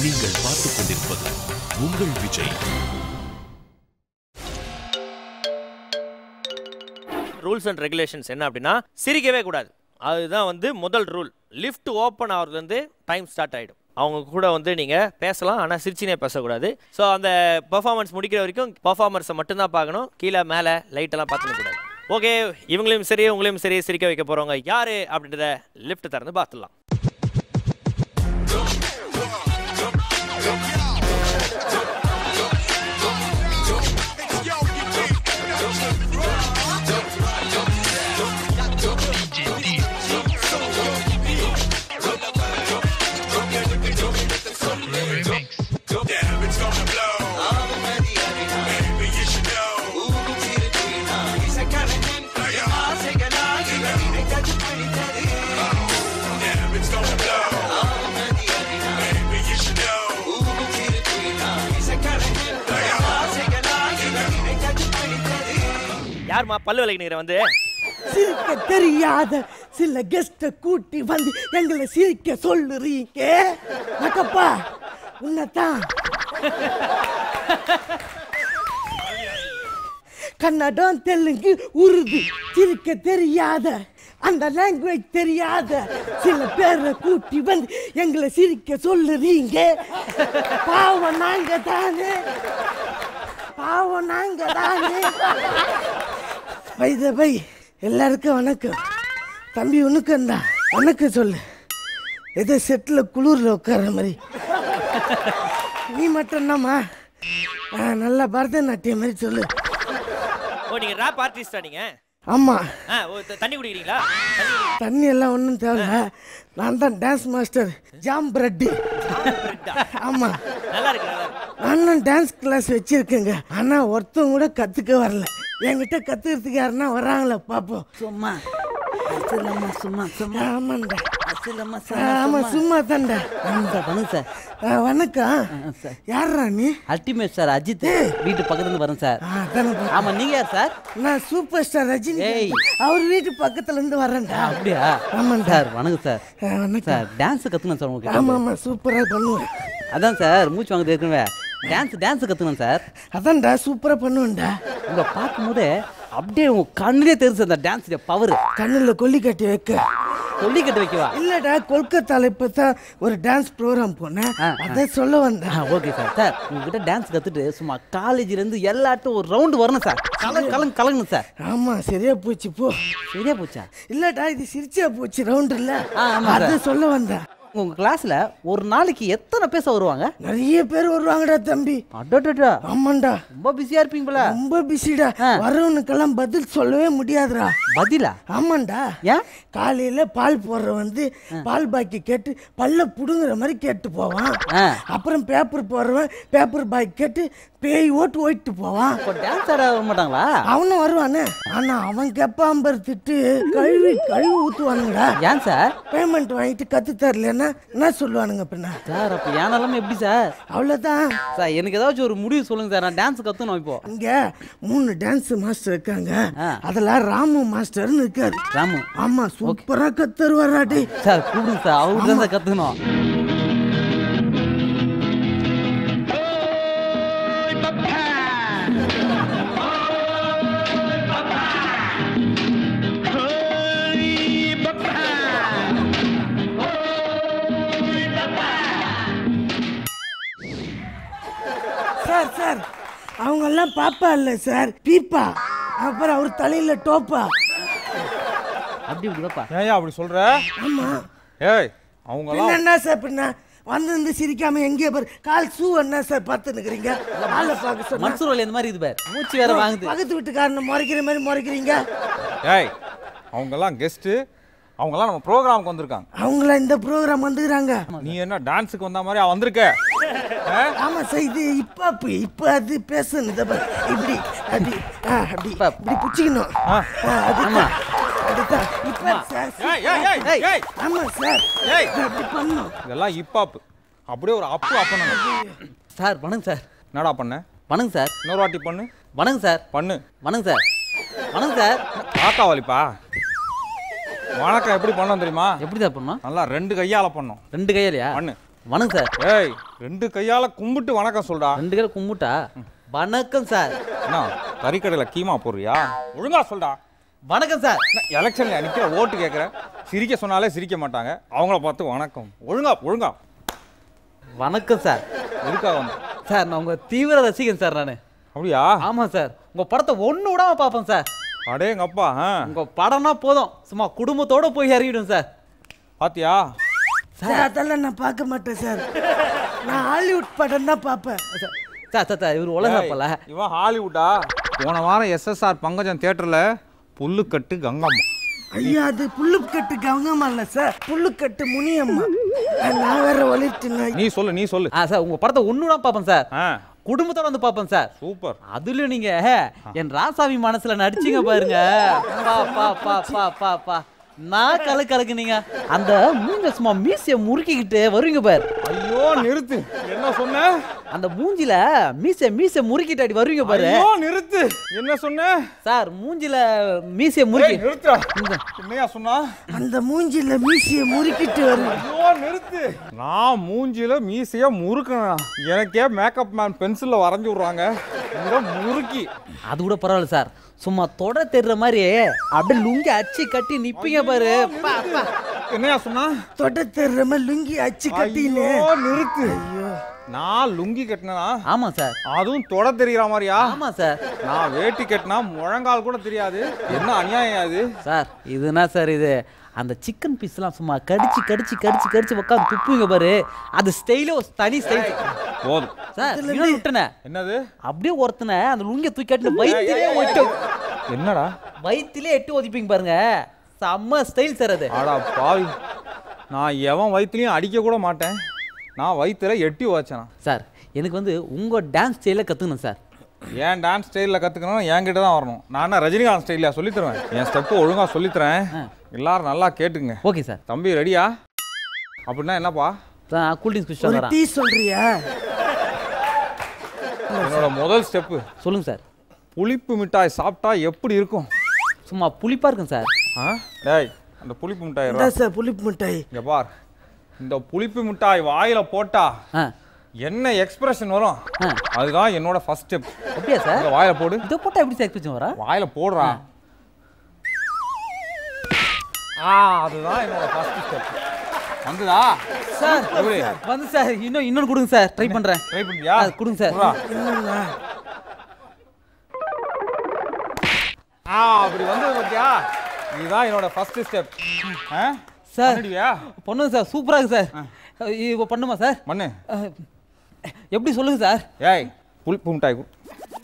நீங்கள் பார்த்துக் கொண்டிருப்பது உங்கள் விஜய் ரூல்ஸ் அண்ட் ரெகுலேஷன்ஸ் என்ன அப்படின்னா சிரிக்கவே கூடாது அதுதான் வந்து முதல் ரூல் லிஃப்ட் ஓப்பன் ஆகிறதுலேருந்து டைம் ஸ்டார்ட் ஆகிடும் அவங்க கூட வந்து நீங்கள் பேசலாம் ஆனால் சிரிச்சினே பேசக்கூடாது ஸோ அந்த பர்ஃபார்மன்ஸ் முடிக்கிற வரைக்கும் பர்ஃபார்மன்ஸை மட்டும்தான் பார்க்கணும் கீழே மேலே லைட்டெல்லாம் பார்த்துக்க கூடாது ஓகே இவங்களையும் சரி உங்களையும் சரி சிரிக்க வைக்க போகிறவங்க யாரு அப்படின்றத லிஃப்ட் திறந்து பார்த்துடலாம் யாரும்மா பல்லு விளக்கினீங்க வந்து சிரிக்க தெரியாத சில கெஸ்ட கூட்டி வந்து எங்களை சிரிக்க சொல்லுறீங்க நக்கப்பா உன்னதான் கன்னடம் தெலுங்கு உருது சிரிக்க தெரியாத அந்த லாங்குவேஜ் தெரியாத சில பேரை கூட்டி வந்து எங்களை சிரிக்க சொல்லுறீங்க பாவம் நாங்க தானே பாவம் நாங்க தானே வைத பை எல்லாருக்கும் வணக்கம் தம்பி உனக்கும் தான் வணக்கம் சொல்லு ஏதோ செட்டில் குளிரில் உட்கார்ற மாதிரி நீ மட்டும் என்னம்மா ஆ, நல்லா பரதநாட்டியம் மாதிரி சொல்லு ஓ நீங்கள் ரேப் ஆர்டிஸ்டா நீங்கள் ஆமாம் ஆ ஓ த- தண்ணி குடிக்கிறீங்களா தண்ணி குடி- தண்ணி எல்லாம் ஒன்றும் தேவை நான் தான் டான்ஸ் மாஸ்டர் ஜாம் பிரெட்டு ஆமாம் நல்லா இருக்கு நல்லா இருக்கு நானும் டான்ஸ் கிளாஸ் வச்சிருக்கேங்க ஆனா ஒருத்தவங்க கூட கத்துக்க வரல என்கிட்ட கத்துக்கிறதுக்கு யாருன்னா வராங்களா பாப்போம் சும்மா அசிலம்மா சும்மா சும்மா ஆமாண்டா அசிலம்மா ஆமா சும்மா தான்டா சார் பண்ணுங்க சார் ஆ, வணக்கம் சார் யாரா நீ அல்டிமேட் சார் அஜித் வீட்டு பக்கத்துல இருந்து வரேன் சார் ஆ, அதானே பாத்தேன். ஆமா நீங்க யார் சார் நான் சூப்பர் ஸ்டார் ரஜினி ஏய். அவர் வீட்டு பக்கத்துல இருந்து வரேன்டா அப்படியா ஆமாண்டா. சார் வணக்கம் சார் ஆ, வணக்கம் சார் டான்ஸ் கத்துக்கணும் சார் உங்களுக்கு ஆமா ஆமா சூப்பரா பண்ணுவேன் அதான் சார் மூச்சு வாங்க ஏற்கனவே டான்ஸ் டான்ஸ் கத்துக்கணும் சார் அதான்டா சூப்பரா பண்ணுவேன்டா உங்களை பார்க்கும்போதே அப்படியே உங்க கண்ணிலே தெரிஞ்சு அந்த டான்ஸ் பவர் கண்ணுல கொல்லி கட்டி வைக்க சொல்லி கட்டு வைக்கவா இல்லடா கொல்கத்தால இப்பதான் ஒரு டான்ஸ் ப்ரோக்ராம் போனேன் ஆ, அதை சொல்ல வந்தேன் ஆ ஓகே சார் சார் உங்ககிட்ட டான்ஸ் கத்துட்டு சும்மா காலேஜ்ல இருந்து எல்லாட்டும் ஒரு ரவுண்டு வரணும் சார் கலங்க கலங்க கலங்கணும் சார் ஆமா சரியா போச்சு போ சரியா போச்சா இல்லடா இது சிரிச்சா போச்சு ரவுண்ட் இல்ல ஆ, ஆமா அது சார். சொல்ல வந்தேன் உங்க கிளாஸ்ல ஒரு நாளைக்கு எத்தனை பேச வருவாங்க நிறைய பேர் வருவாங்கடா தம்பி அடடடா ஆமாண்டா ரொம்ப பிஸியா இருப்பீங்க போல ரொம்ப பிஸிடா ஆ. வரவனுக்கெல்லாம் பதில் சொல்லவே முடியாதுடா பதிலா ஆமாண்டா ஏன் காலையில பால் போடுற வந்து பால் பாக்கி கேட்டு பல்ல புடுங்குற மாதிரி கேட்டு போவான் ஆ. அப்புறம் பேப்பர் போடுறவன் பேப்பர் பாக்கி கேட்டு பேய் ஓட்டு ஓயிட்டு போவான் இப்போ டான்ஸ் ஆட வர மாட்டாங்களா அவனும் வருவானே ஆனா அவன் கேப்பாம்பர் திட்டு கழுவி கழுவி ஊத்துவானுங்கடா ஏன் சார் பேமெண்ட் வாங்கிட்டு கத்து தரலன்னா என்ன சொல்லுவானுங்க பின்ன சார் அப்ப என் நிலைமை எப்படி சார் அவ்வளவுதான் சார் எனக்கு ஏதாச்சும் ஒரு முடிவு சொல்லுங்க சார் நான் டான்ஸ் கத்துக்கணும் இப்போ இங்க மூணு டான்ஸ் மாஸ்டர் இருக்காங்க ஆ. அதுல ராமு மாஸ்டர்னு இருக்காரு ராமு ஆமா சூப்பரா கத்துருவாராடி சார் கூப்பிடுங்க சார் அவரு தான் சார் கத்துக்கணும் சார் சார் அவங்க எல்லாம் பாப்பா இல்ல சார் பீப்பா அப்புறம் அவர் தலையில டோப்பா அப்படி இப்படிதாப்பா ஏன் அப்படி சொல்ற ஆமா ஏய் அவங்கெல்லாம் பின்ன என்ன சார் பின்ன வந்து வந்து சிரிக்காம எங்கேயே பாரு கால் ஷூ என்ன சார் பார்த்து நிக்கிறீங்க ஆளை பார்க்க சொன்னா மன்சூர் வலி அந்த மாதிரி இது பார் மூச்சு வேற வாங்குது பக்கத்து வீட்டுக்காரனை முறைக்கிற மாதிரி முறைக்கிறீங்க ஏய் அவங்கெல்லாம் கெஸ்ட்டு அவங்கெல்லாம் நம்ம ப்ரோக்ராமுக்கு வந்திருக்காங்க அவங்கள இந்த ப்ரோக்ராம் வந்துக்கிறாங்க நீ என்ன டான்ஸுக்கு வந்த மாதிரி வந்திருக்க ஆ? ஆமா சார் இது இப்ப அப்ப இப்ப அது பேசணும் இதை பாரு. இப்படி அப்படி ஆ அப்படி இப்ப. இப்படி பிடிச்சிக்கணும் ஆ. ஆ, அதுதான் அதுதான் இப்ப சார் ஏய் ஏய் ஏய் ஏய். ஏய் ஆமா சார் ஏய் அப்படி பண்ணும் இதெல்லாம் ஹிப்ஹாப் அப்படியே ஒரு அப்பு அப்பணும் சார் வணக்கம் சார் என்னடா பண்ண வணக்கம் சார் இன்னொரு வாட்டி பண்ணு வணக்கம் சார் பண்ணு வணக்கம் சார் வணக்கம் சார் காக்கா வலிப்பா வணக்கம் எப்படி பண்ணோம் தெரியுமா எப்படி சார் பண்ணோம் நல்லா ரெண்டு கையால பண்ணோம் ரெண்டு கையாலையா பண்ணு வணக்கம் சார் ஏய் ரெண்டு கையால கும்பிட்டு வணக்கம் சொல்டா ரெண்டு பேரும் கும்பிட்டா வணக்கம் சார் என்ன கறிக்கடையில் கீமா போடுறியா ஒழுங்கா சொல்டா வணக்கம் சார் எலெக்ஷன்ல நிக்கிற ஓட்டு கேட்குற சிரிக்க சொன்னாலே சிரிக்க மாட்டாங்க அவங்கள பார்த்து வணக்கம் ஒழுங்கா ஒழுங்கா வணக்கம் சார் எதுக்காக வந்து சார் நான் உங்கள் தீவிர ரசிகன் சார் நான் அப்படியா ஆமாம் சார் உங்கள் படத்தை ஒன்று விடாம பார்ப்பேன் சார் அடே எங்க அப்பா ஆ உங்கள் படம்னா போதும் சும்மா குடும்பத்தோட போய் இறங்கிடும் சார் பாத்தியா சார் அதெல்லாம் நான் பார்க்க மாட்டேன் சார் நான் ஹாலிவுட் படம் தான் பார்ப்பேன் சார் சார் சார் சார் இவர் உலகப்பல ஏய், இவன் ஹாலிவுட்டா போன வாரம் எஸ்எஸ்ஆர் பங்கஜம் தியேட்டர்ல புல்லுக்கட்டு கங்கம்மா ஐயா அது புல்லுக்கட்டு கவங்கம்மா இல்லை சார் புல்லுக்கட்டு முனியம்மா நான் வேற ஒளிட்டுங்க நீ சொல்லு நீ சொல்லு ஆ சார் உங்கள் படத்தை ஒன்று விடாம பார்ப்பேன் சார் ஆ குடும்பத்தோட வந்து பார்ப்பேன் சார் சூப்பர் அதுலயும் நீங்க என் ராசாமி மனசுல நடிச்சீங்க பாருங்க பா பா பா பா பா பா நான் கலு கலக்குனீங்க அந்த மூஞ்ச சும்மா மீசைய முறுக்கிக்கிட்டு வருவீங்க பாரு ஐயோ நிறுத்து என்ன சொன்ன அந்த மூஞ்சில மீசை மீசை முறுக்கிட்டு அடி வருவீங்க பாரு ஐயோ நிறுத்து என்ன சொன்ன சார் மூஞ்சில மீசைய ஏய், முறுக்கி நிறுத்துடா என்னையா சொன்னா அந்த மூஞ்சில மீசியை முறுக்கிட்டு வருவேன் ஐயோ நிறுத்து நான் மூஞ்சில மீசைய முறுக்கணும் எனக்கே மேக்கப் மேன் பென்சில்ல வரைஞ்சு விடுறாங்க இங்க முறுக்கி அது கூட பரவாயில்ல சார் சும்மா தொட தெரிற மாதிரி அப்படியே லுங்கி அச்சு கட்டி நிப்பீங்க பாரு பா, பா. என்னையா சொன்னா தொட தெரியாம லுங்கி அச்சு கட்டின்னு ஐயோ நிறுத்து நான் லுங்கி கட்டினா ஆமா சார் அதுவும் தொட தெரியற மாதிரியா ஆமா சார் நான் வேட்டி கட்டினா முழங்கால் கூட தெரியாது என்ன அநியாயம் அது சார் இதுனா சார் இது அந்த சிக்கன் பீஸ்லாம் சும்மா கடிச்சு கடிச்சு கடிச்சு கடிச்சு உட்காந்து துப்புவீங்க பாரு அது ஸ்டைலே ஒரு தனி ஸ்டைல் போதும் சார் இன்னொன்னு விட்டனே என்னது அப்படியே ஒருத்தனை அந்த லுங்கிய தூக்கி கட்டின வயிற்றிலே ஒட்டு என்னடா வயிற்றிலே எட்டு ஒதிப்பீங்க பாருங்க செம்ம ஸ்டைல் சார் அது ஆடா பாவி நான் எவன் வயிற்றுலையும் அடிக்க கூட மாட்டேன் நான் வயிற்றுல எட்டி வச்சேனா சார் எனக்கு வந்து உங்க டான்ஸ் ஸ்டைலில் கற்றுக்கணும் சார் ஏன் டான்ஸ் ஸ்டைலில் கற்றுக்கணும் என்கிட்ட தான் வரணும் நான் என்ன ரஜினிகாந்த் ஸ்டைலில் சொல்லித்தருவேன் என் ஸ்டெப்பு ஒழுங்காக சொல்லித்தரேன் எல்லாரும் நல்லா கேட்டுங்க ஓகே சார் தம்பி ரெடியா அப்படின்னா என்னப்பா நான் கூல் ட்ரிங்க்ஸ் குடிச்சிட்டு ஒரு வரேன் டீ சொல்றியா என்னோட முதல் ஸ்டெப்பு சொல்லுங்க சார் புளிப்பு மிட்டாய் சாப்பிட்டா எப்படி இருக்கும் சும்மா புளிப்பா இருக்கும் சார் ஆ டேய் அந்த புளிப்பு மிட்டாய் இந்த சார் புளிப்பு மிட்டாய் இங்க பார் இந்த புளிப்பு மிட்டாய் வாயில போட்டா ஆ என்ன எக்ஸ்பிரஷன் வரும் ஆ. அதுதான் என்னோட ஃபர்ஸ்ட் ஸ்டெப் அப்படியா சார் இங்க வாயில போடு இதை போட்டால் எப்படி சார் எக்ஸ்பிரஷன் வரா வாயில போடுறா ஆ அதுதான் என்னோட ஃபர்ஸ்ட் ஸ்டெப் வந்துதா சார் எப்படி வந்து சார் இன்னும் இன்னொன்று கொடுங்க சார் ட்ரை பண்ணுறேன் ட்ரை பண்ணியா அது கொடுங்க சார். குடுறா. என்னண்ணா ஆ அப்படி வந்தது பாத்தியா இதுதான் என்னோட ஃபர்ஸ்ட் ஸ்டெப் ஆ சார். பண்ணிடுவியா பண்ணுங்க சார் சூப்பராக இருக்கு சார் இப்போ பண்ணுமா சார் மண்ணு அஹ், எப்படி சொல்லுங்க சார் ஏய் புளிப்பு மிட்டாய் கு-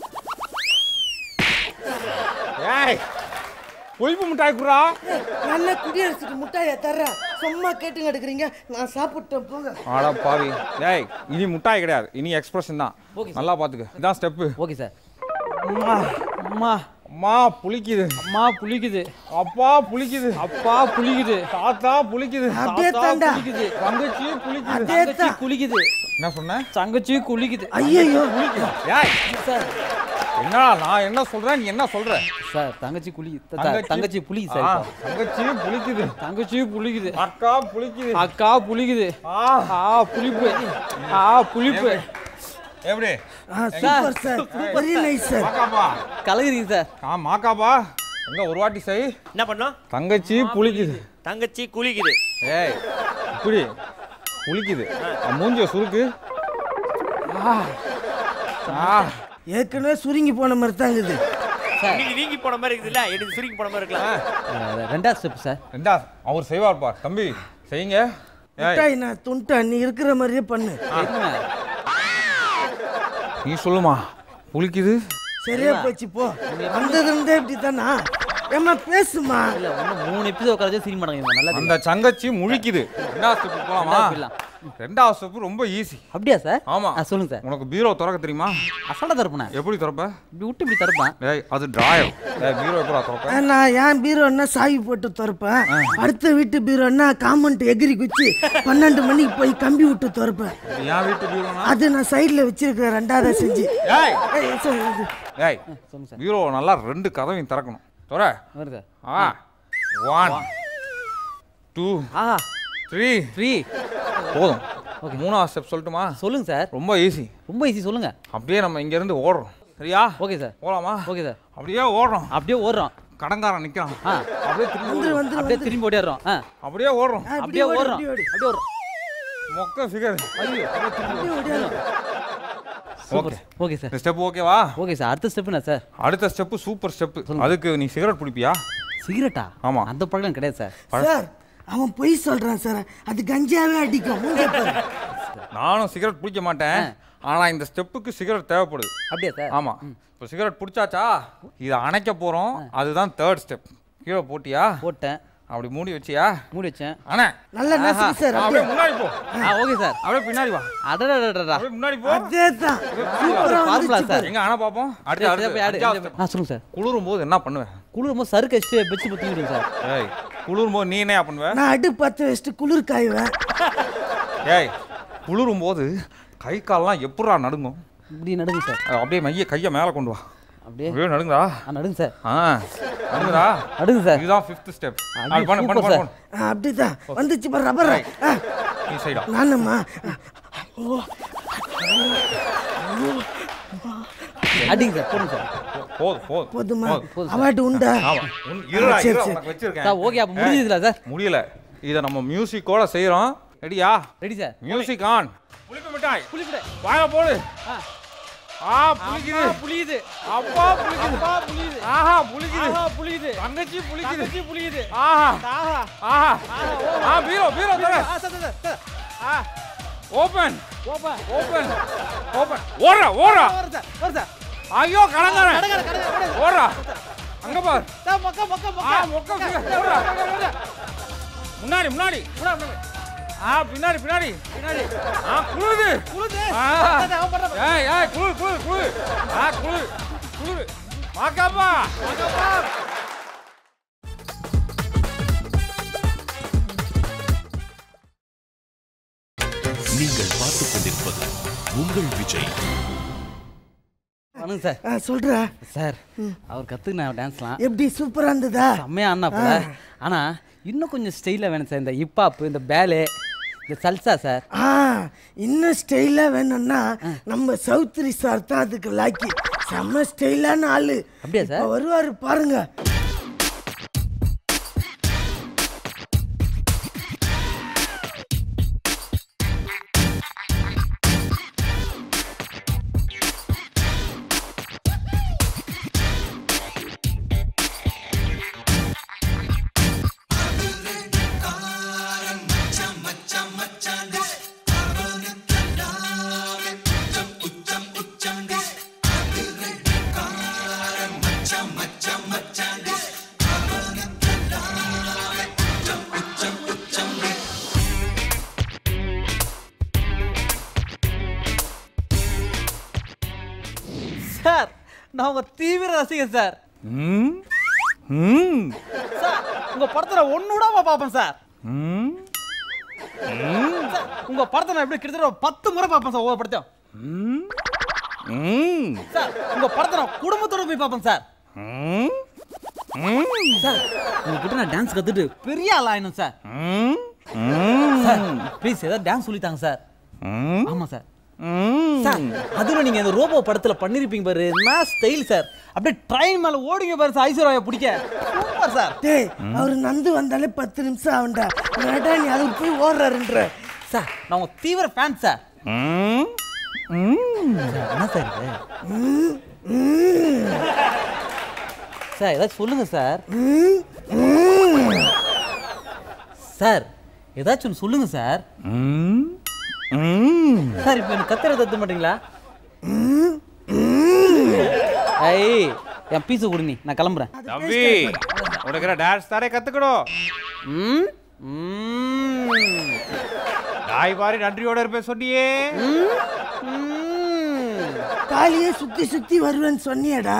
ஏய் புளிப்பு மிட்டாய் குடுறா நல்ல குடியரசுக்கு முட்டாயை தர்றேன் சும்மா கேட்டுங்க எடுக்கிறீங்க நான் சாப்பிட்டேன் போங்க ஆடா பாவி ஏய் இனி முட்டாய் கிடையாது இனி எக்ஸ்பிரஷன் தான் Okay, sir. நல்லா பாத்துக்க இதான் ஸ்டெப்பு ஓகே சார் அம்மா அம்மா புளிக்குது அம்மா புளிக்குது அப்பா புளிக்குது அப்பா புளிக்குது தாத்தா புளிக்குது அப்படியே தாத்தா தாண்டா. புளிக்குது தங்கச்சி புளிக்குது அதே தங்கச்சி தான். குளிக்குது என்ன சொன்ன தங்கச்சி குளிக்குது ஐயோ ஏய் சார் என்னடா நான் என்ன சொல்றேன் நீ என்ன சொல்ற சார் தங்கச்சி குளி த- த- தங்கச்சி- தங்கச்சி புளி ஆ, சார் இப்போ. தங்கச்சி புளிக்குது தங்கச்சி புளிக்குது அக்கா புளிக்குது அக்கா புளிக்குது ஆ ஆ புளிப்பு ஆ புளிப்பு எப்படி ஆ super sir very nice sir மாக்காப்பா கலகுறீங்க சார் ஆ மாக்காப்பா எங்க ஒரு வாட்டி செய் என்ன பண்ணோம் தங்கச்சி புளிக்குது தங்கச்சி குளிக்குது ஏய் இப்படி புளிக்குது அ, மூஞ்சிய சுருக்கு ஆ. ஆ. ஏற்கனவே சுருங்கி போன மாதிரி தான் இருக்குது சார் நீங்க வீங்கி போன மாதிரி இருக்குதுல்ல எனக்கு சுருங்கி போன மாதிரி இருக்கலாம் அஹ், ரெண்டாவது ஸ்டெப் சார் ரெண்டா அவர் செய்வார் பார் தம்பி செய்யுங்க ஏய் மிட்டாய் நான் துண்டா நீ இருக்கிற மாதிரியே பண்ணு என்ன? நீ சொல்லுமா புளிக்குது சரியா போச்சு போ வந்தது இருந்தே இப்படி தானா ஏமா பேசுமா இல்ல இன்னும் மூணு எபிசோட் உட்காரச்சே சிரிக்க மாட்டாங்க நல்லா அந்த சங்கச்சி முழிக்குது ரெண்டாவது ஸ்டெப் போலாமா ரெண்டாவது போயிடலாம். ரெண்டாவது ஸ்டெப் ரொம்ப ஈஸி அப்படியா சார் ஆமா ஆ சொல்லுங்க சார் உனக்கு பீரோ திறக்க தெரியுமா அசால்ட்டா தரப்பண்ண எப்படி திறப்ப இப்படி விட்டு இப்படி தரப்பான் ஏய் அது டிராயர் ஏய் பீரோ எப்படா திறப்ப ஆ, நான் ஏன் பீரோன்னா சாவி போட்டு திறப்பேன் அடுத்த வீட்டு பீரோன்னா காமௌண்ட் எகிரி குச்சி பன்னெண்டு மணிக்கு போய் கம்பி விட்டு திறப்பேன் என் வீட்டு பீரோனா அது நான் சைடில் வச்சிருக்கிறேன் ரெண்டாவது செஞ்சு ஏய் ஏய், சரி, இது. ஏய் சொல்லுங்க சார் பீரோ நல்லா ரெண்டு கதவையும் திறக்கணும் துற வருது சார் ஆ ஒன் டூ ஆ த்ரீ ஃப்ரீ போதும் மூணாவது ஸ்டெப் சொல்லட்டுமா சொல்லுங்க சார் ரொம்ப ஈஸி ரொம்ப ஈஸி சொல்லுங்க அப்படியே நம்ம இங்கேருந்து ஓடுறோம் சரியா ஓகே சார் போலாமா ஓகே சார் அப்படியே ஓடுறோம் அப்படியே ஓடுறோம் கடங்காரன் நிற்கிறான் ஆ அப்படியே திரும்பி வந்துரு வந்துரு அப்படியே திரும்பி ஓடிடுறோம் ஆ அப்படியே ஓடுறோம் ஆ, அப்படியே ஓடு, ஓடுறோம் இப்படி ஓடு. அப்படியே ஓடுறோம் மொக்க ஃபிகர் ஐயோ அப்படியே ஓடியாரு. சூப்பர் ஓகே சார் இந்த ஸ்டெப் ஓகேவா ஓகே சார் அடுத்த ஸ்டெப் என்ன சார் அடுத்த ஸ்டெப்பு சூப்பர் ஸ்டெப்பு அதுக்கு நீ சிகரெட் பிடிப்பியா சிகரெட்டா ஆமா. அந்த பழக்கம் கிடையாது சார் சார் அவன் பொய் சொல்றான் சார் அது கஞ்சாவே அடிக்கும் மூஞ்ச பாரு. நானும் சிகரெட் பிடிக்க மாட்டேன் ஆனா இந்த ஸ்டெப்புக்கு சிகரெட் தேவைப்படுது அப்படியா சார் ஆமா இப்போ சிகரெட் பிடிச்சாச்சா இதை அணைக்க போறோம் அதுதான் தேர்ட் ஸ்டெப் கீழே போட்டியா போட்டேன் அப்படி மூடி வச்சியா மூடி வச்சேன் அண்ணே நல்லா நசுக்கு சார் அப்படியே அப்படியே முன்னாடி போ ஆ ஓகே சார் அப்படியே பின்னாடி வா அடடடடடா அப்படியே முன்னாடி போ அதேதான் சூப்பரா ஃபார்முலா வந்துச்சு சார் எங்க அணை பாப்போம் அடுத்து சரி, அடுத்து போய் ஆடு. அஞ்சாவது step. ஆ சொல்லுங்க சார் குளிரும் போது என்ன பண்ணுவேன் குளிரும் போது சருக்கு வச்சுட்டு பெச்சு பற்றிக்கிடுங்க சார் ஏய் குளிரும் போது நீ என்ன பண்ணுவ நான் அடுப்பு பத்து வச்சுட்டு குளிர் காயுவேன் ஏய் குளிரும் போது கை கால்லாம் எப்படா நடுங்கும் இப்படி நடுங்க சார் அது அப்படியே மைய கையை மேலே கொண்டு வா அப்படியே அப்படியே நடுங்கடா ஆ நடுங்க சார் ஆ நடுங்கடா நடுங்க சார் இதுதான் ஃபிஃப்த் ஸ்டெப் ஐயோ, அது பண்ணு பண்ணு super பண்ணு sir. ஆ, அப்படிதான் வந்துச்சு பாரு ரப்பர் ஆ, நீ சைடா நானும்மா அடிங்க சார் போடுங்க சார் போதும் போதும் போதுமா போதும். அவார்டு உண்டா ஆமா உன் இருடா சரி, இருடா சரி. உனக்கு வச்சிருக்கேன் சார் ஓகே அப்போ முடிஞ்சதுல சார் முடியல இதை நம்ம மியூசிக்கோட செய்றோம் ரெடியா ரெடி சார் மியூசிக் ஆன் புளிப்பு மிட்டாய் புளிப்பு வாங்க போடு ஆ புளிக்குது புளியுது அப்பா புளிக்குது அப்பா புளியுது ஆஹா புளிக்குது ஆஹா புளியுது தங்கச்சி புளிக்குது தங்கச்சி புளியுது ஆஹா ஆஹா ஆஹா ஆ பீரோ பீரோ தர ஆ சார் சார் சார் ஆ ஓபன் ஓப்பா ஓபன் ஓபன் ஓடுறா ஓடுறா வர சார் வர சார் ஐயோ கடங்காரன் கடகட கடகட ஓடுறா அங்க பார் சார் மக்கா மக்கா ஆ மக்கா மொக்க ஓடுறா முன்னாடி முன்னாடி ஆ பின்னாடி பின்னாடி பின்னாடி ஆ குளுது குளுது. ஆ அதான் அவன் பண்றான். ஏய் ஏய் குளு குளு குளு ஆ குளு குளு மாக்காப்பா மாக்காப்பா நீங்கள் பார்த்துக் கொண்டிருப்பது உங்கள் விஜய் வணக்கம் சார் ஆ, சொல்றா சார் அவர் கற்றுக்கின டான்ஸ்லாம் எப்படி சூப்பரா இருந்ததா செம்மையா ஆனாப்புல ஆனா இன்னும் கொஞ்சம் ஸ்டைலாக வேணும் சார் இந்த ஹிப்ஹாப் இந்த பேலு இந்த சல்சா சார் ஆ இன்னும் ஸ்டைலா வேணும்னா நம்ம சவுத் ரிசார்ட் தான் அதுக்கு லாக்கி செம்ம ஸ்டைலான ஆளு அப்படியா சார்? இப்ப வருவாரு பாருங்க சார் நான் உங்க தீவிர ரசிகன் சார் ம் ம் சார் உங்க படத்துல ஒண்ணு விடாம பார்ப்பேன் சார் ம் சார், உங்க படத்தை நான் எப்படி கிட்டத்தட்ட ஒரு பத்து முறை பார்ப்பேன் சார் ஒவ்வொரு படத்தையும் ம் ம் சார் உங்க படத்தை நான் குடும்பத்தோட போய் பார்ப்பேன் சார் ம் ம் சார் உங்ககிட்ட நான் டான்ஸ் கத்துட்டு பெரிய ஆள் ஆயிடும் சார் ம் ம் சார் ப்ளீஸ் ஏதாவது டான்ஸ் சொல்லித்தாங்க சார் ம் ஆமா சார் ம் சார் அதுல நீங்க இந்த ரோபோ படத்துல பண்ணிருப்பீங்க பாரு நான் ஸ்டைல் சார் அப்படியே ட்ரெயின் மேல ஓடிங்க பாரு சார் ஐஸ்வர்யா பிடிக்க சூப்பர் சார் டேய் அவர் நந்து வந்தாலே பத்து நிமிஷம் ஆகும்டா என்னடா நீ அதுக்கு போய் ஓடுறாருன்ற சார் நான் உங்க தீவிர ஃபேன் சார் ம் ம் சார், என்ன சார் இது சார் ஏதாச்சும் சொல்லுங்க சார் சார் ஏதாச்சும் ஒன்று சொல்லுங்க சார் ம் ம் சார் இப்போ எனக்கு கத்திர தத்த மாட்டீங்களா ஐ என் பீஸை கொடு நீ நான் கிளம்புறேன் தம்பி உனக்கு டான்ஸ் தானே கத்துக்கணும் ம் ம் நாய் மாதிரி நன்றியோட இருப்பேன் சொன்னியே காலியே சுத்தி சுத்தி வருவேன்னு சொன்னியடா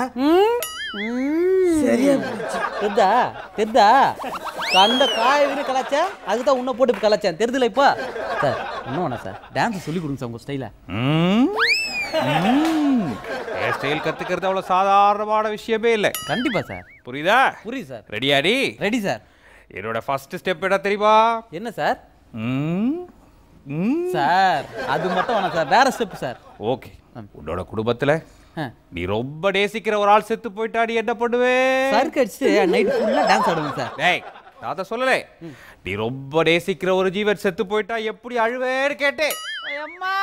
சரியா போச்சு தெரிதா தெரிதா கண்ட காய்கறி கலாச்சா அதுக்கு தான் உன்னை போட்டு கலாச்சேன் தெரியுதுல இப்போ சார் இன்னும் வேணாம் சார் டான்ஸ் சொல்லி கொடுங்க சார் உங்கள் ஸ்டைல ம் ம் ஹேர் ஸ்டைல் கத்துக்கிறது அவ்வளவு சாதாரணமான விஷயமே இல்லை கண்டிப்பா சார் புரியுதா புரியுது சார் ரெடியாடி ரெடி சார் என்னோட ஃபர்ஸ்ட் ஸ்டெப் என்ன தெரியுமா என்ன சார் ம் ம் சார் அது மட்டும் வேணாம் சார் வேற ஸ்டெப் சார் ஓகே உன்னோட குடும்பத்துல ஆ. நீ ரொம்ப நேசிக்கிற ஒரு ஆள் செத்து போயிட்டா நீ என்ன பண்ணுவே சருக்கு அடிச்சுட்டு நைட் ஃபுல்லாக டான்ஸ் ஆடுவேன் சார் டேய் நான் அதை சொல்லலை நீ ரொம்ப நேசிக்கிற ஒரு ஜீவன் செத்து போயிட்டா எப்படி அழுவேன்னு கேட்டேன் அம்மா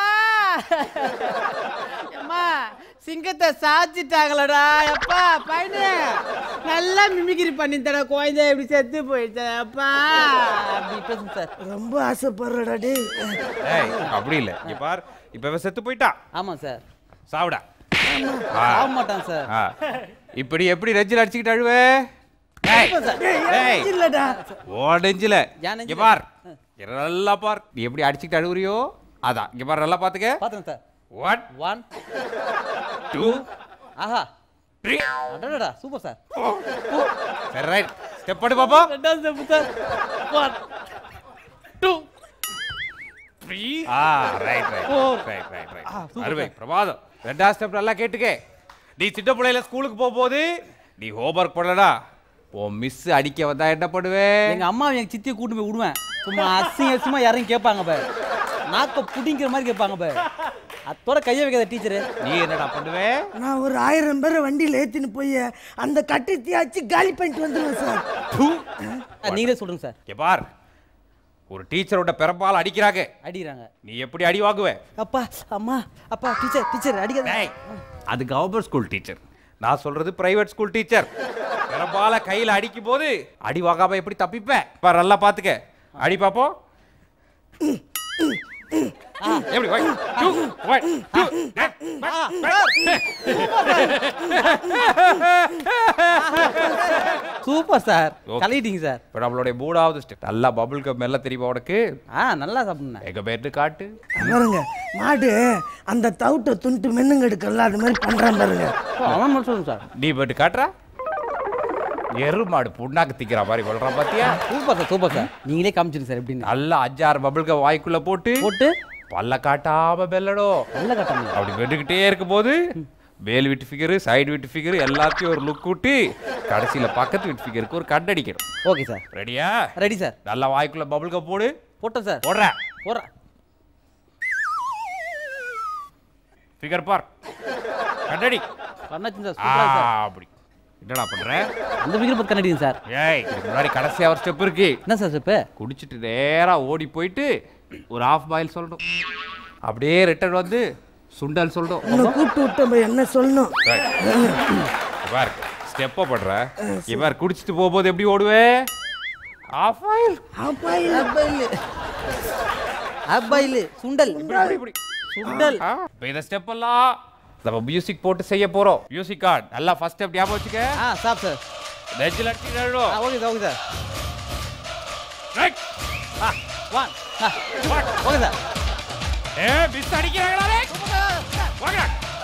அம்மா சிங்கத்தை சாச்சிட்டாங்களடா அப்பா பையனு நல்லா மிமிக்ரி பண்ணி தர குழந்தை இப்படி செத்து போயிடுச்சு அப்பா அப்படி பேசுங்க சார் ரொம்ப ஆசைப்படுறடா டேய் டேய் அப்படி இல்லை இங்க பார் இப்போ இவன் செத்து போயிட்டா ஆமாம் சார் சாவுடா ஆ. ஆக மாட்டான் சார் ஆ. இப்படி எப்படி நெஞ்சில் அடிச்சுக்கிட்டு அழுவே டேய் டேய் இல்லடா ஓ நெஞ்சில என் நெஞ்சில? இங்க பார் இங்க நல்லா பார் நீ எப்படி அடிச்சுக்கிட்டு அழுகுறியோ அதான் இங்க பார் நல்லா பாத்துக்க பார்த்தேன் சார் ஒன் ஒன் டூ ஆஹா த்ரீ அடடா சூப்பர் சார் சரி ரைட் ஸ்டெப் பண்ணு பாப்போம் ரெண்டாவது ஸ்டெப் சார் ஒன் டூ த்ரீ ஆ right right right right right அருமை பிரமாதம் ரெண்டாவது ஸ்டெப் நல்லா கேட்டுக்க நீ சின்ன பிள்ளையில ஸ்கூலுக்கு போகும்போது நீ ஹோம்ஒர்க் பண்ணலடா உன் மிஸ் அடிக்க வந்தா என்ன பண்ணுவே எங்க அம்மா எங்க சித்தியை கூட்டு போய் விடுவேன் சும்மா அசிங்க அசிங்கமா யாரையும் கேட்பாங்க பாரு நாக்க புடிங்கிற மாதிரி கேட்பாங்க பாரு அத்தோட கையை வைக்காத டீச்சரு நீ என்னடா பண்ணுவே நான் ஒரு ஆயிரம் பேரை வண்டியில் ஏற்றின்னு போய் அந்த கட்டத்தையாச்சு காலி பண்ணிட்டு வந்துடுவேன் சார் நீங்களே சொல்லுங்க சார் இங்க பார் ஒரு டீச்சரோட பெரம்பால் அடிக்கிறாங்க அடிக்கிறாங்க நீ எப்படி அடி வாங்குவே அப்பா அம்மா அப்பா டீச்சர் டீச்சர் அடிக்காத டேய் அது கவர்மெண்ட் ஸ்கூல் டீச்சர் நான் சொல்றது பிரைவேட் ஸ்கூல் டீச்சர் பெரம்பால கையில அடிக்கும் போது அடி வாங்காம எப்படி தப்பிப்பேன் பார் நல்லா பாத்துக்க அடி பாப்போம் எப்படி one two one two super sir Okay. கலக்கிட்டீங்க சார் இப்போ நம்மளுடைய மூணாவது ஸ்டெப் நல்லா பபுள் கம் மெல்ல தெரியுமா உனக்கு ஆ நல்லா சாப்பிடுங்க எங்க பேர்னு காட்டு பாருங்க மாடு அந்த தவிட்டை துண்டு மென்னுங்க எடுக்கல அது மாதிரி பண்றான் பாருங்க அவன் மட்டும் சொல்லுங்க சார் நீ பேட்டு காட்டுறா எருமாடு புண்ணாக்கு திக்கிற மாதிரி கொள்றான் பாத்தியா சூப்பர் சார் சூப்பர் சார் நீங்களே காமிச்சிருங்க சார் எப்படின்னு நல்லா அஞ்சாறு பபுள் கம் வாய்க்குள்ள போட்டு போட்டு பல்ல காட்டாம மெல்லணும் நல்ல கட்டாங்க அப்படி வெட்டுக்கிட்டே இருக்கும்போது மேல் வீட்டு ஃபிகரு சைடு வீட்டு ஃபிகரு எல்லாத்தையும் ஒரு லுக் விட்டு கடைசியில் பக்கத்து வீட்டு ஃபிகருக்கு ஒரு கண் அடிக்கணும் ஓகே சார் ரெடியா ரெடி சார் நல்லா வாய்க்குள்ள பபுள் கம் போடு போட்டோம் சார் போடுற போடுறேன் ஃபிகர் பார் கண்ணடி பண்ணாச்சு சார் ஆ சூப்பரா சார் அப்படி என்னடா பண்ற அந்த பிகர் பத்து கண்ணடிங்க சார் ஏய் இதுக்கு முன்னாடி கடைசியா ஒரு ஸ்டெப் இருக்கு என்ன சார் ஸ்டெப்பு குடிச்சிட்டு நேரா ஓடி போயிட்டு ஒரு ஆஃப் பாயில் சொல்லணும் அப்படியே ரிட்டர்ன் வந்து சுண்டல் சொல்லணும் உன்னை கூப்பிட்டு விட்ட என்ன சொல்லணும் இவர் ஸ்டெப்பை பண்ற இவர் குடிச்சிட்டு போகும்போது எப்படி ஓடுவே ஆஃப் ஆயில் அப்பா அப்பாயில் அப்பாயில் சுண்டல் இப்படி இப்படி சுண்டல் ஆ, இப்ப இந்த ஸ்டெப் எல்லாம் நம்ம மியூசிக் போட்டு செய்ய போறோம் மியூசிக் கார்டு நல்லா ஃபர்ஸ்ட் ஸ்டெப் ஞாபகம் வச்சுக்க ஆ ஸ்டாப் சார் நெஞ்சில் அடிச்சு ஆ நழுவும். Okay sir okay sir Right. ஆ ஒன் ஆ ஓகே சார் ஏ மிஸ் அடிக்கிறாங்களா டேய்? வாங்கடா.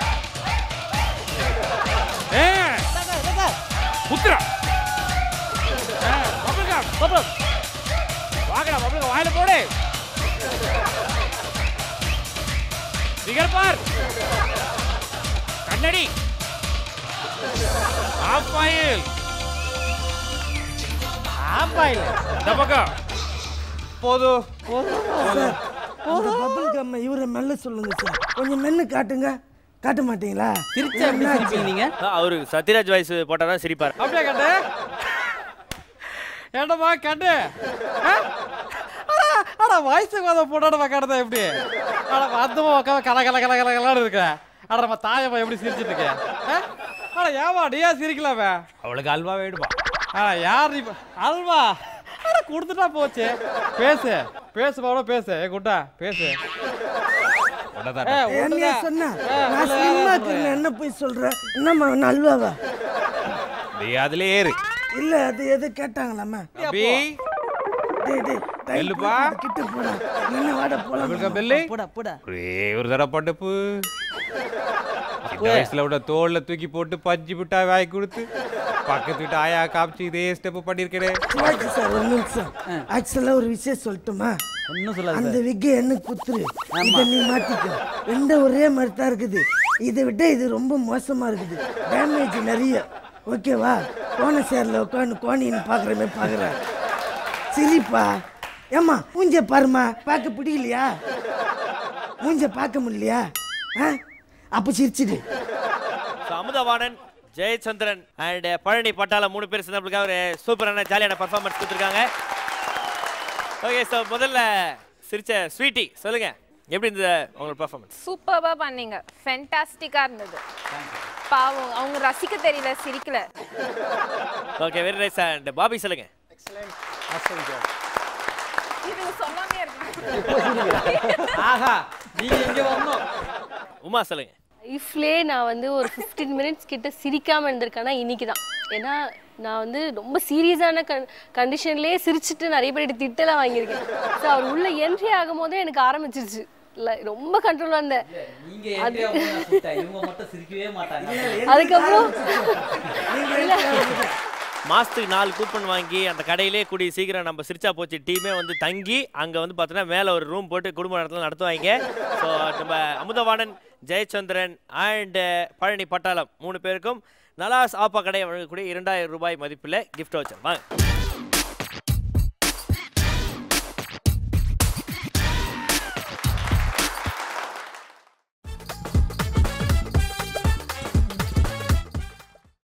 ஏ புத்துரா ஏ, bubble gum. வாங்கடா bubble gum வாயில போடு சிகர் பார் கண்ணடி ஆஃப் ஆயில் ஆப்பாயில் இந்த பக்கம் போதும் சார் அந்த பபிள் கம் இவரை மெல்ல சொல்லுங்க சார் கொஞ்சம் மென்னு காட்டுங்க காட்ட மாட்டீங்களா சிரிச்சா எப்படி சிரிப்பீங்க நீங்க அவரு சத்யராஜ் வாய்ஸ் போட்டால் தான் சிரிப்பார் அப்படியே கண்டு ஏண்டமா கண்டு அடா வாய்ஸுக்கு அதை போட்டோட கடந்தா எப்படி அட அந்தமா உட்காந்து கல கல கல கல கலான்னு இருக்க அட நம்ம தாயம்மா எப்படி சிரிச்சிட்டு இருக்க ஆ? அட ஏமா நீயா சிரிக்கலாமே அவளுக்கு அல்வா வேணுமா அட யார் நீ இப்ப- அல்வா அட கொடுத்துட்டா போச்சு பேசு பேசு பாவட பேசு ஏ குட்டா பேசு உன்னதான் ஏ, என்னையா உன்னைதான். சொன்ன ஏ, நான் உன்னைதான் ஸ்லிம்மா சொல்றேன். இருக்கிறேன் என்ன போய் சொல்றேன் என்னம்மா நல்வாவா நீ அதுல ஏறு இல்ல அது எது கேட்டாங்களாம்மா தம்பி டேய் டேய் டைம் எள்ளுப்பா. போகுது, கிட்ட போடா என்ன வாட போலாம் அவளுக்கு பெல்லு போடா போடா ஒரே ஒரு தடவை பண்டப்பு இந்த வயசுல விட தோல்ல தூக்கி போட்டு பஞ்சு மிட்டாய் வாங்கி கொடுத்து பக்கத்து வீட்டு ஆயா காமிச்சு இதே ஸ்டெப் பண்ணிருக்கிறேன் சிவாஜி சார் ஒரு நிமிஷம் ஆக்சுவலா ஒரு விஷயம் சொல்லட்டுமா ஒன்றும் சொல்லாது அந்த விக்கை என்ன குத்துரு இதை நீ மாத்திக்க ரெண்டும் ஒரே மாதிரி தான் இருக்குது இதை விட இது ரொம்ப மோசமா இருக்குது டேமேஜ் நிறைய ஓகேவா கோண சேர்ல உட்காந்து கோணின்னு பார்க்குற மாதிரி பார்க்குறேன் சிரிப்பா ஏம்மா மூஞ்ச பாரும்மா பார்க்க பிடிக்கலையா மூஞ்ச பார்க்க முடியலையா ஆ அப்போ சிரிச்சிடு ஸோ அமுதவாணன் ஜெயச்சந்திரன் அண்ட் பழனி பட்டாளம் மூணு பேர் சேர்ந்தவங்களுக்காக ஒரு சூப்பரான ஜாலியான பர்ஃபார்மன்ஸ் கொடுத்துருக்காங்க ஓகே ஸோ முதல்ல சிரிச்ச ஸ்வீட்டி சொல்லுங்க எப்படி இருந்தது உங்களோட பர்ஃபார்மன்ஸ் சூப்பர்பா பண்ணீங்க ஃபென்டாஸ்டிக்கா இருந்தது பாவம் அவங்க ரசிக்க தெரியல சிரிக்கல okay very nice and Bobby சொல்லுங்க இது சொல்லாமே இருக்கு ஆஹா நீங்க இங்க வரணும் உமா சொல்லுங்க லைஃப்லே நான் வந்து ஒரு ஃபிஃப்டீன் மினிட்ஸ் கிட்ட சிரிக்காம இருந்திருக்கேன்னா இன்னைக்கு தான் ஏன்னா நான் வந்து ரொம்ப சீரியஸான கன் கண்டிஷன்லேயே சிரிச்சிட்டு நிறைய பேர் திட்டலாம் வாங்கியிருக்கேன் ஸோ அவர் உள்ள என்ட்ரி ஆகும் போதே எனக்கு ஆரம்பிச்சிருச்சு இல்லை ரொம்ப கண்ட்ரோலாக இருந்தேன் நீங்க entry ஆகும்போது நான் சுட்டேன். இவங்க மட்டும் சிரிக்கவே மாட்டாங்க அதுக்கப்புறம் மாசத்துக்கு நாலு கூப்பன் வாங்கி அந்த கடையிலே கூடிய சீக்கிரம் நம்ம சிரிச்சா போச்சு டீமே வந்து தங்கி அங்கே வந்து பார்த்தோன்னா மேலே ஒரு ரூம் போட்டு குடும்ப நடத்தலாம் நடத்துவாங்க ஸோ நம்ம அமுதவாணன் ஜெயச்சந்திரன் அண்ட் பழனி பட்டாளம் மூணு பேருக்கும் நலாஸ் ஆப்பா கடை வழங்கக்கூடிய இரண்டாயிரம் ரூபாய் மதிப்பில் கிஃப்ட் வச்சோம் வாங்க